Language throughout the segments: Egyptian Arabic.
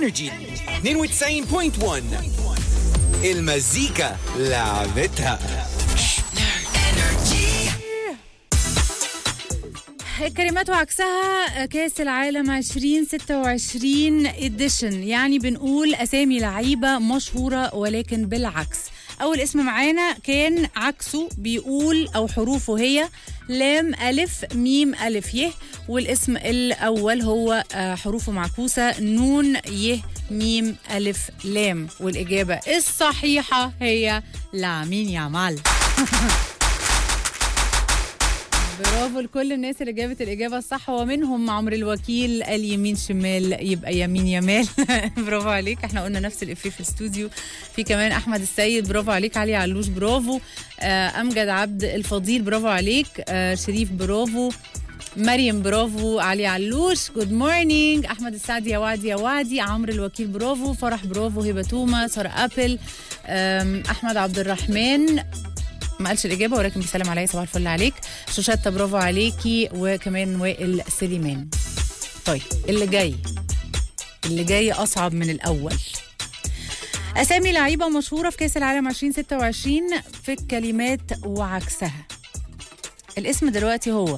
انرجي 92.1 المزيكا لعبتها الكلمات وعكسها كاس العالم 2026 اديشن يعني بنقول اسامي لعيبه مشهوره ولكن بالعكس اول اسم معانا كان عكسه بيقول او حروفه هي لام الف ميم الف يه والاسم الاول هو آه، حروفه معكوسه نون يه ميم الف لام والاجابه الصحيحه هي لامين يامال برافو لكل الناس اللي جابت الإجابة الصح ومنهم عمرو الوكيل قال يمين شمال يبقى يمين يمال برافو عليك احنا قلنا نفس الإفيه في الاستوديو في كمان أحمد السيد برافو عليك علي علوش برافو آه، أمجد عبد الفضيل برافو عليك آه، شريف برافو مريم برافو علي علوش جود مورنينج احمد السعدي يا وعدي يا وعدي عمرو الوكيل برافو فرح برافو هبه توما ساره ابل أم، احمد عبد الرحمن ما قالش الاجابه ولكن بيسلم عليا صباح الفل عليك شوشتة برافو عليكي وكمان وائل سليمان طيب اللي جاي اللي جاي اصعب من الاول اسامي لعيبه مشهوره في كاس العالم 2026 في الكلمات وعكسها الاسم دلوقتي هو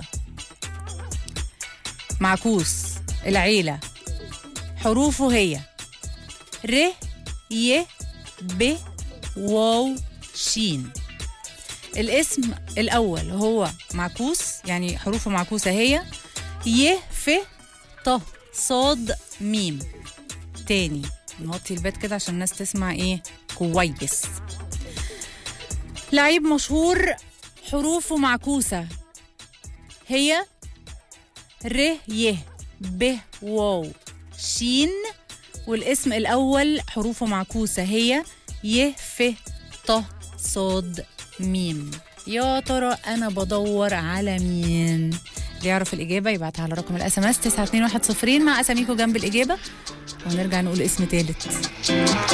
معكوس العيله حروفه هي ر ي ب واو شين الاسم الأول هو معكوس يعني حروفه معكوسة هي ي ف ط صاد ميم تاني نوطي البيت كده عشان الناس تسمع ايه كويس لعيب مشهور حروفه معكوسة هي ر ي ب واو شين والاسم الأول حروفه معكوسة هي ي ف ط صاد ميم يا ترى انا بدور على مين اللي يعرف الاجابه يبعتها على رقم الاس ام اس 921 مع اساميكو جنب الاجابه ونرجع نقول اسم تالت